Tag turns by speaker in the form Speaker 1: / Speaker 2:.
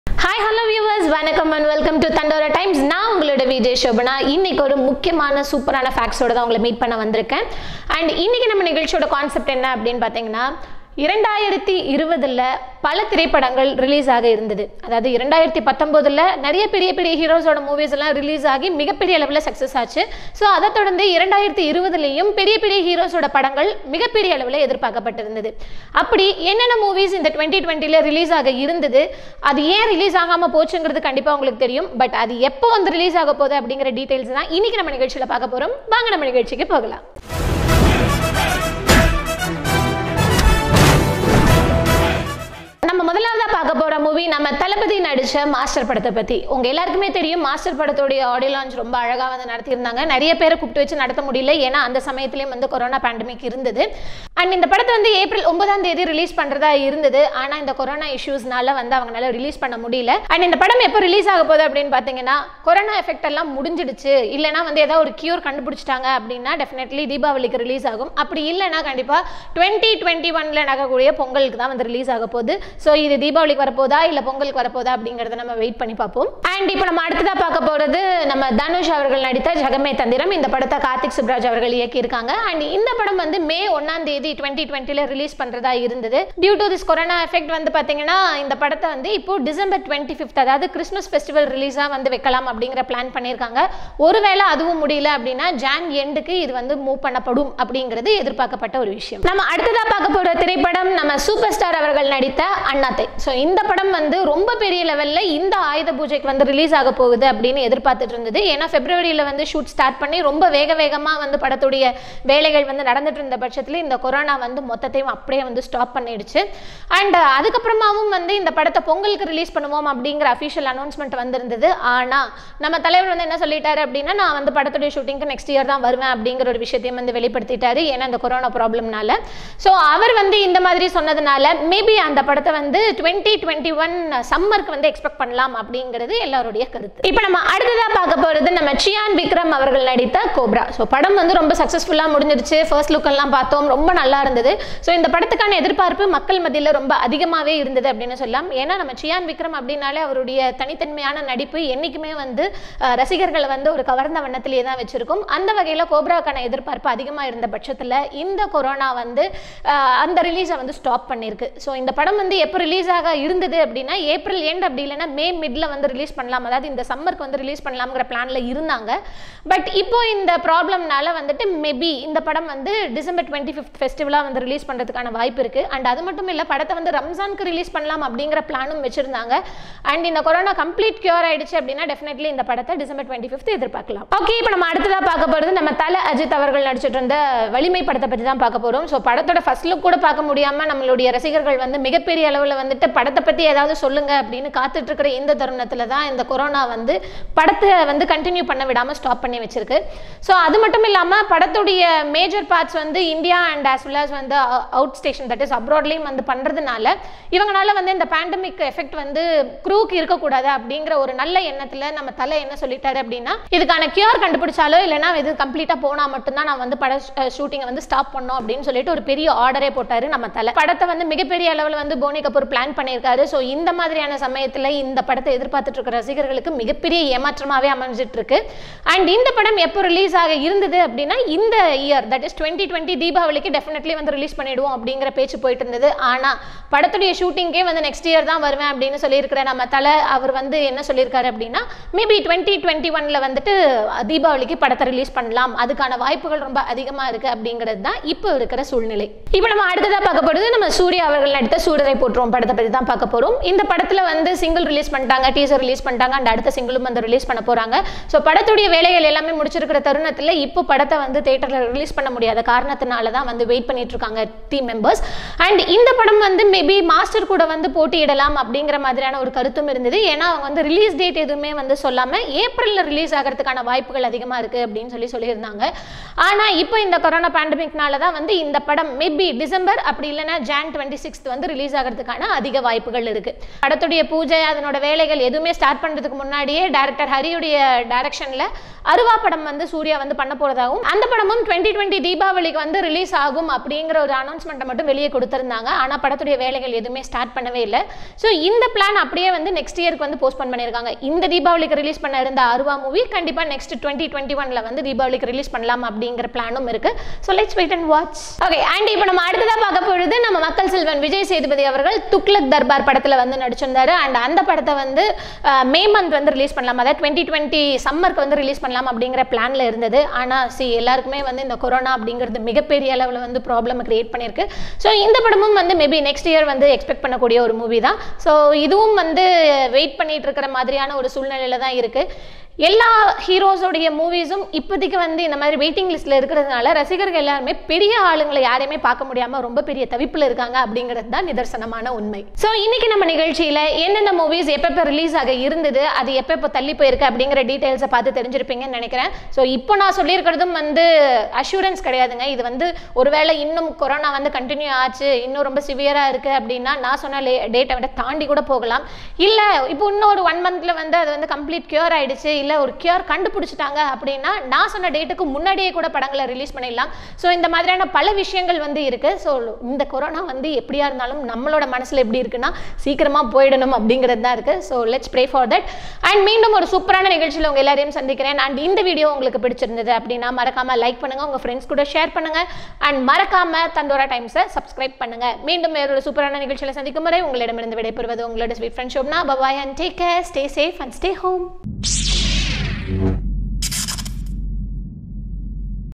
Speaker 1: hi hello viewers வணக்கம் and welcome to Thandora Times நான் உங்களோட விஜய் சோபனா இன்னைக்கு ஒரு முக்கியமான சூப்பரான ஃபேக்ட்ஸோட தான் உங்களை மீட் பண்ண வந்திருக்கேன் அண்ட் இன்னைக்கு நம்ம நிகழ்ச்சியோட கான்செப்ட் என்ன அப்படின்னு பார்த்தீங்கன்னா இரண்டாயிரத்தி இருபதில் பல திரைப்படங்கள் ரிலீஸ் ஆக இருந்தது அதாவது இரண்டாயிரத்தி பத்தொம்போதில் நிறைய பெரிய பெரிய ஹீரோஸோட மூவிஸ் எல்லாம் ரிலீஸ் ஆகி மிகப்பெரிய அளவில் சக்ஸஸ் ஆச்சு ஸோ அதை தொடர்ந்து இரண்டாயிரத்தி இருபதுலேயும் பெரிய பெரிய ஹீரோஸோட படங்கள் மிகப்பெரிய அளவில் எதிர்பார்க்கப்பட்டிருந்தது அப்படி என்னென்ன மூவிஸ் இந்த டுவெண்ட்டி டுவெண்ட்டியில் ரிலீஸ் ஆக இருந்தது அது ஏன் ரிலீஸ் ஆகாமல் போச்சுங்கிறது கண்டிப்பாக உங்களுக்கு தெரியும் பட் அது எப்போ வந்து ரிலீஸ் ஆக போகுது அப்படிங்கிற டீட்டெயில்ஸ் தான் இன்னைக்கு நம்ம நிகழ்ச்சியில் பார்க்க போகிறோம் வாங்க நம்ம நிகழ்ச்சிக்கு போகலாம் நம்ம முதலாவதா பார்க்க போற மூவி நம்ம தளபதி நடிச்ச மாஸ்டர் படத்தை பத்தி உங்க எல்லாருக்குமே தெரியும் மாஸ்டர் படத்தோடைய ஆடியோ லான்ச் ரொம்ப அழகா வந்து நடத்தியிருந்தாங்க நிறைய பேரை கூப்பிட்டு வச்சு நடத்த முடியல ஏன்னா அந்த சமயத்திலயும் வந்து கொரோனா பேண்டமிக் இருந்தது அண்ட் இந்த படத்தை வந்து ஏப்ரல் ஒன்பதாம் தேதி ரிலீஸ் பண்றதா இருந்தது ஆனா இந்த கொரோனா இஷ்யூஸ்னால வந்து அவங்களால ரிலீஸ் பண்ண முடியல அண்ட் இந்த படம் எப்போ ரிலீஸ் ஆக போகுது அப்படின்னு பாத்தீங்கன்னா கொரோனா எஃபெக்ட் எல்லாம் முடிஞ்சிடுச்சு இல்லைன்னா வந்து ஏதாவது ஒரு கியூர் கண்டுபிடிச்சிட்டாங்க அப்படின்னா டெஃபினெட்லி தீபாவளிக்கு ரிலீஸ் ஆகும் அப்படி இல்லைன்னா கண்டிப்பா டுவெண்ட்டி டுவெண்ட்டி ஒன்ல நடக்கக்கூடிய பொங்கலுக்கு தான் வந்து ரிலீஸ் ஆக போகுது ஸோ இது தீபாவளிக்கு வரப்போதா இல்லை பொங்கலுக்கு வரப்போதா அப்படிங்கிறத நம்ம வெயிட் பண்ணி பார்ப்போம் அண்ட் இப்போ நம்ம அடுத்ததாக பார்க்க போகிறது நம்ம தனுஷ் அவர்கள் நடித்த ஜெகமே தந்திரம் இந்த படத்தை கார்த்திக் சுப்ராஜ் அவர்கள் இயக்கியிருக்காங்க அண்ட் இந்த படம் வந்து மே ஒன்னாம் தேதி டுவெண்ட்டி டுவெண்ட்டியில் ரிலீஸ் பண்ணுறதா இருந்தது due to this corona effect வந்து பார்த்தீங்கன்னா இந்த படத்தை வந்து இப்போ டிசம்பர் டுவெண்ட்டி ஃபிஃப்த் அதாவது கிறிஸ்மஸ் ஃபெஸ்டிவல் ரிலீஸாக வந்து வைக்கலாம் அப்படிங்கிற பிளான் பண்ணியிருக்காங்க ஒருவேளை அதுவும் முடியல அப்படின்னா ஜான் எண்டுக்கு இது வந்து மூவ் பண்ணப்படும் அப்படிங்கிறது எதிர்பார்க்கப்பட்ட ஒரு விஷயம் நம்ம அடுத்ததாக பார்க்க போகிற திரைப்படம் நம்ம சூப்பர் ஸ்டார் அவர்கள் நடித்த அண்ணாத்தை ஸோ இந்த படம் வந்து ரொம்ப பெரிய லெவலில் இந்த ஆயுத பூஜைக்கு வந்து ரிலீஸ் ஆக போகுது அப்படின்னு எதிர்பார்த்துட்டு இருந்தது ஏன்னா பிப்ரவரியில் வந்து ஷூட் ஸ்டார்ட் பண்ணி ரொம்ப வேக வேகமாக வந்து படத்துடைய வேலைகள் வந்து நடந்துட்டு இருந்த பட்சத்தில் இந்த கொரோனா வந்து மொத்தத்தையும் அப்படியே வந்து ஸ்டாப் பண்ணிடுச்சு அண்ட் அதுக்கப்புறமாவும் வந்து இந்த படத்தை பொங்கலுக்கு ரிலீஸ் பண்ணுவோம் அப்படிங்கிற அஃபிஷியல் அனௌன்ஸ்மெண்ட் வந்திருந்தது ஆனால் நம்ம தலைவர் வந்து என்ன சொல்லிட்டாரு அப்படின்னா நான் வந்து படத்துடைய ஷூட்டிங்க்கு நெக்ஸ்ட் இயர் தான் வருவேன் அப்படிங்கிற ஒரு விஷயத்தையும் வந்து வெளிப்படுத்திட்டாரு ஏன்னா இந்த கொரோனா ப்ராப்ளம்னால ஸோ அவர் வந்து இந்த மாதிரி சொன்னதுனால மேபி அந்த படத்தை வந்து டுவெண்ட்டி டுவெண்ட்டி ஒன் சம்மருக்கு வந்து எக்ஸ்பெக்ட் பண்ணலாம் அப்படிங்கிறது எல்லாருடைய கருத்து இப்போ நம்ம அடுத்ததாக பார்க்க போகிறது நம்ம சியான் விக்ரம் அவர்கள் நடித்த கோப்ரா ஸோ படம் வந்து ரொம்ப சக்ஸஸ்ஃபுல்லாக முடிஞ்சிருச்சு ஃபர்ஸ்ட் லுக் எல்லாம் பார்த்தோம் ரொம்ப நல்லா இருந்தது ஸோ இந்த படத்துக்கான எதிர்பார்ப்பு மக்கள் மத்தியில் ரொம்ப அதிகமாகவே இருந்தது அப்படின்னு சொல்லலாம் ஏன்னா நம்ம சியான் விக்ரம் அப்படின்னாலே அவருடைய தனித்தன்மையான நடிப்பு என்றைக்குமே வந்து அஹ், ரசிகர்களை வந்து ஒரு கவர்ந்த வண்ணத்திலேயே தான் வச்சிருக்கும் அந்த வகையில் கோப்ராக்கான எதிர்பார்ப்பு அதிகமாக இருந்த பட்சத்தில் இந்த கொரோனா வந்து அஹ், அந்த ரிலீஸை வந்து ஸ்டாப் பண்ணியிருக்கு ஸோ இந்த படம் வந்து எப்போ ரிலீஸ் ஆக இருந்தது அப்படின்னா ஏப்ரல் எண்ட் அப்படி இல்லைன்னா மே மிட்ல வந்து ரிலீஸ் பண்ணலாம் அதாவது இந்த சம்மருக்கு வந்து ரிலீஸ் பண்ணலாம்ங்கிற பிளானில் இருந்தாங்க பட் இப்போ இந்த ப்ராப்ளம்னால வந்துட்டு மேபி இந்த படம் வந்து டிசம்பர் டுவெண்ட்டி ஃபிஃப்த் ஃபெஸ்டிவலாக வந்து ரிலீஸ் பண்ணுறதுக்கான வாய்ப்பு இருக்குது அண்ட் அது மட்டும் இல்லை படத்தை வந்து ரம்ஜானுக்கு ரிலீஸ் பண்ணலாம் அப்படிங்கிற பிளானும் வச்சிருந்தாங்க அண்ட் இந்த கொரோனா கம்ப்ளீட் கியூர் ஆயிடுச்சு அப்படின்னா டெஃபினெட்லி இந்த படத்தை டிசம்பர் டுவெண்ட்டி ஃபிஃப்த் எதிர்பார்க்கலாம் ஓகே இப்போ நம்ம அடுத்ததாக பார்க்க போகிறது நம்ம தல அஜித் அவர்கள் நடிச்சிட்டு இருந்த வலிமை படத்தை பற்றி தான் பார்க்க போகிறோம் ஸோ படத்தோட ஃபர்ஸ்ட் லுக் கூட பார்க்க முடியாமல் நம்மளுடைய ரசிகர்கள் வந்து மிகப்பெரிய அளவில் வந்துட்டு படத்தை பற்றி ஏதாவது சொல்லுங்க அப்படின்னு காத்துட்டு இருக்கிற இந்த தருணத்தில் தான் இந்த கொரோனா வந்து படத்தை வந்து கண்டினியூ பண்ண விடாமல் ஸ்டாப் பண்ணி வச்சிருக்கு ஸோ அது மட்டும் இல்லாமல் படத்துடைய மேஜர் பார்ட்ஸ் வந்து India and as well as வந்து அவுட் ஸ்டேஷன் தட் இஸ் அப்ராட்லேயும் வந்து பண்ணுறதுனால இவங்களால வந்து இந்த பேண்டமிக் எஃபெக்ட் வந்து க்ரூக்கு இருக்கக்கூடாது அப்படிங்கிற ஒரு நல்ல எண்ணத்தில் நம்ம தலை என்ன சொல்லிட்டாரு அப்படின்னா இதுக்கான கியூர் கண்டுபிடிச்சாலோ இல்லைனா இது கம்ப்ளீட்டாக போனால் மட்டும்தான் நான் வந்து பட ஷூட்டிங்கை வந்து ஸ்டாப் பண்ணோம் அப்படின்னு சொல்லிட்டு ஒரு பெரிய ஆர்டரே போட்டாரு நம்ம தலை படத்தை வந்து மிகப்பெரிய அளவில் வந்து போனி கபூர் பிளான் பண்ணியிருக்காரு ஸோ இந்த மாதிரியான சமயத்தில் இந்த படத்தை எதிர்பார்த்துட்டு இருக்கிற ரசிகர்களுக்கு மிகப்பெரிய ஏமாற்றமாகவே அமைஞ்சிட்டு இருக்கு அண்ட் இந்த படம் எப்போ ரிலீஸ் ஆக இருந்தது அப்படின்னா இந்த year that is twenty twenty தீபாவளிக்கு டெஃபினெட்லி வந்து ரிலீஸ் பண்ணிடுவோம் அப்படிங்கிற பேச்சு போயிட்டு இருந்தது ஆனால் படத்துடைய ஷூட்டிங்கே வந்து நெக்ஸ்ட் இயர் தான் வருவேன் அப்படின்னு சொல்லியிருக்கிற நம்ம தலை அவர் வந்து என்ன சொல்லியிருக்காரு அப்படின்னா மேபி டுவெண்ட்டி டுவெண்ட்டி ஒன்ல வந்துட்டு தீபாவளிக்கு படத்தை ரிலீஸ் பண்ணலாம் அதுக்கான வாய்ப்புகள் ரொம்ப அதிகமாக இருக்கு அப்படிங்கிறது தான் இப்போ இருக்கிற சூழ்நிலை இப்போ நம்ம அடுத்ததாக பார்க்க போகிறது நம்ம சூர்யா அவர்கள் நடித்த சூரரை போற்றுவோம் படத்தை பற்றி தான் பார்க்க போகிறோம் இந்த படத்தில் வந்து சிங்கிள் ரிலீஸ் பண்ணிட்டாங்க டீசர் ரிலீஸ் பண்ணிட்டாங்க அண்ட் அடுத்த சிங்கிளும் வந்து ரிலீஸ் பண்ண போகிறாங்க ஸோ படத்துடைய வேலைகள் எல்லாமே முடிச்சிருக்கிற தருணத்தில் இப்போ படத்தை வந்து தேட்டரில் ரிலீஸ் பண்ண முடியாத காரணத்தினால தான் வந்து வெயிட் பண்ணிட்டு இருக்காங்க டீம் மெம்பர்ஸ் அண்ட் இந்த படம் வந்து மேபி மாஸ்டர் கூட வந்து போட்டியிடலாம் அப்படிங்கிற மாதிரியான ஒரு கருத்தும் இருந்தது ஏன்னா அவங்க வந்து ரிலீஸ் டேட் எதுவுமே வந்து சொல்லாமல் ஏப்ரலில் ரிலீஸ் ஆகிறதுக்கான வாய்ப்புகள் அதிகமாக இருக்குது அப்படின்னு சொல்லி சொல்லியிருந்தாங்க ஆனால் இப்போ இந்த கொரோனா பேண்டமிக்னால தான் வந்து இந்த படம் மேபி டிசம்பர் அப்படி இல்லைன்னா ஜான் டுவெண்ட்டி சிக்ஸ்த் வந்து ரிலீஸ் ஆகிறதுக்கான அதிக வாய்ப்புகள் இருக்கு இருக்கு படத்துடைய பூஜை அதனோட வேலைகள் எதுவுமே ஸ்டார்ட் பண்றதுக்கு முன்னாடியே டேரக்டர் ஹரியுடைய டைரக்ஷன்ல அருவா படம் வந்து சூர்யா வந்து பண்ண போறதாகவும் அந்த படமும் டுவெண்ட்டி டுவெண்ட்டி தீபாவளிக்கு வந்து ரிலீஸ் ஆகும் அப்படிங்கிற ஒரு அனௌன்ஸ்மெண்ட்டை மட்டும் வெளியே கொடுத்திருந்தாங்க ஆனா படத்துடைய வேலைகள் எதுவுமே ஸ்டார்ட் பண்ணவே இல்லை ஸோ இந்த பிளான் அப்படியே வந்து நெக்ஸ்ட் இயருக்கு வந்து போஸ்ட்போன் பண்ணியிருக்காங்க இந்த தீபாவளிக்கு ரிலீஸ் பண்ண இருந்த அருவா மூவி கண்டிப்பா நெக்ஸ்ட் டுவெண்ட்டி டுவெண்ட்டி ஒன்ல வந்து தீபாவளிக்கு ரிலீஸ் பண்ணலாம் அப்படிங்கிற பிளானும் இருக்கு so let's wait and watch okay and இப்போ நம்ம அடுத்ததா பார்க்க பொழுது நம்ம மக்கள் செல்வன் விஜய் சேதுபதி அவர்கள் துக்ளக் தர்பார் படத்துல வந்து நடிச்சிருந்தாரு அண்ட் அந்த படத்தை வந்து அஹ், மே மந்த் வந்து ரிலீஸ் பண்ணலாம் அதாவது டுவெண்ட்டி டுவெண்ட்டி சம்மருக்கு வந்து ரிலீஸ் பண்ணலாம் அப்படிங்கிற பிளான்ல இருந்தது ஆனா சி எல்லாருக்குமே வந்து இந்த கொரோனா அப்படிங்கிறது மிகப்பெரிய அளவில் வந்து ப்ராப்ளம் கிரியேட் பண்ணியிருக்கு ஸோ இந்த படமும் வந்து மேபி நெக்ஸ்ட் இயர் வந்து எக்ஸ்பெக்ட் பண்ணக்கூடிய ஒரு மூவி தான் ஸோ இதுவும் வந்து வெயிட் பண்ணிட்டு இருக்கிற மாதிரியான ஒரு சூழ்நிலையில தான் இருக்கு எல்லா ஹீரோஸோடைய மூவிஸும் இப்போதைக்கு வந்து இந்த மாதிரி வெயிட்டிங் லிஸ்ட்ல இருக்கிறதுனால ரசிகர்கள் எல்லாருமே பெரிய ஆளுங்களை யாரையுமே பார்க்க முடியாம ரொம்ப பெரிய தவிப்புல இருக்காங்க அப்படிங்கிறது தான் நிதர்சனமான உண்மை ஸோ இன்னைக்கு நம்ம நிகழ்ச்சியில எந்தெந்த மூவிஸ் எப்பப்போ ரிலீஸ் ஆக இருந்தது அது எப்பப்போ தள்ளி போயிருக்கு அப்படிங்கிற டீட்டெயில்ஸை பார்த்து தெரிஞ்சிருப்பீங்கன்னு நினைக்கிறேன் ஸோ இப்போ நான் சொல்லியிருக்கிறதும் வந்து அஷூரன்ஸ் கிடையாதுங்க இது வந்து ஒருவேளை இன்னும் கொரோனா வந்து கண்டினியூ ஆச்சு இன்னும் ரொம்ப சிவியரா இருக்கு அப்படின்னா நான் சொன்ன டேட்டை விட தாண்டி கூட போகலாம் இல்ல இப்போ இன்னும் ஒரு ஒன் மந்த்ல வந்து அது வந்து கம்ப்ளீட் கியூர் ஆயிடுச்சு இல்ல ஒரு கியூர் கண்டுபிடிச்சிட்டாங்க அப்படின்னா நான் சொன்ன டேட்டுக்கு முன்னாடியே கூட படங்களை ரிலீஸ் பண்ணிடலாம் ஸோ இந்த மாதிரியான பல விஷயங்கள் வந்து இருக்கு ஸோ இந்த கொரோனா வந்து எப்படியா இருந்தாலும் நம்மளோட மனசுல எப்படி இருக்குன்னா சீக்கிரமா போயிடணும் அப்படிங்கிறது தான் இருக்கு so let's pray for that and மீண்டும் ஒரு சூப்பரான நிகழ்ச்சியில் உங்க எல்லாரையும் சந்திக்கிறேன் அண்ட் இந்த வீடியோ உங்களுக்கு பிடிச்சிருந்தது அப்படின்னா மறக்காம லைக் பண்ணுங்க உங்க ஃப்ரெண்ட்ஸ் கூட ஷேர் பண்ணுங்க அண்ட் மறக்காம தந்தோரா டைம்ஸை சப்ஸ்கிரைப் பண்ணுங்க மீண்டும் வேறொரு சூப்பரான நிகழ்ச்சியில் சந்திக்கும் வரை உங்களிடமிருந்து விடைபெறுவது உங்களோட sweet friend Shobna bye bye and take care stay safe and stay home